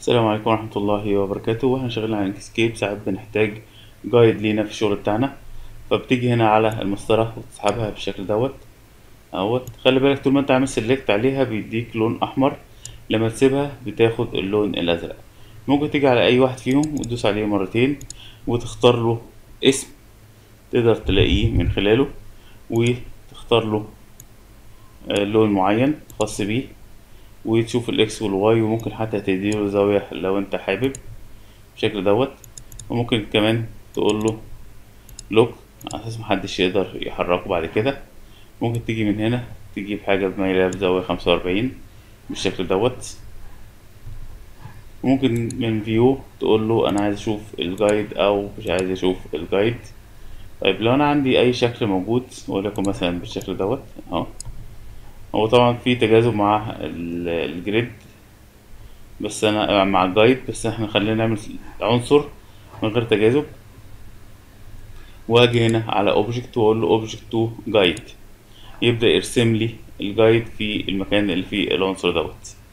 السلام عليكم ورحمة الله وبركاته واحنا شغالين على انكسكيب ساعات بنحتاج جايد لينا في الشغل بتاعنا فبتيجي هنا على المسطرة وتسحبها بالشكل دوت اهوت خلي بالك طول ما انت عامل سيلكت عليها بيديك لون احمر لما تسيبها بتاخد اللون الازرق ممكن تيجي على اي واحد فيهم وتدوس عليه مرتين وتختار له اسم تقدر تلاقيه من خلاله وتختار له آه، لون معين خاص بيه وتشوف الاكس والواي وممكن حتى تديله زاوية لو انت حابب بالشكل دوت وممكن كمان تقول له لوك على اساس محدش يقدر يحركه بعد كده ممكن تيجي من هنا تجيب حاجة مايلة بزاوية خمسة وأربعين بالشكل دوت ممكن من فيو تقول له انا عايز اشوف الجايد او مش عايز اشوف الجايد طيب لو انا عندي اي شكل موجود وليكن مثلا بالشكل دوت اهو هو طبعا في تجاذب مع ال- الجريد بس انا مع الجايد بس احنا خلينا نعمل عنصر من غير تجاذب واجي هنا على اوبجكت واقول له اوبجكت تو جايد يبدأ يرسم لي الجايد في المكان اللي فيه العنصر دوت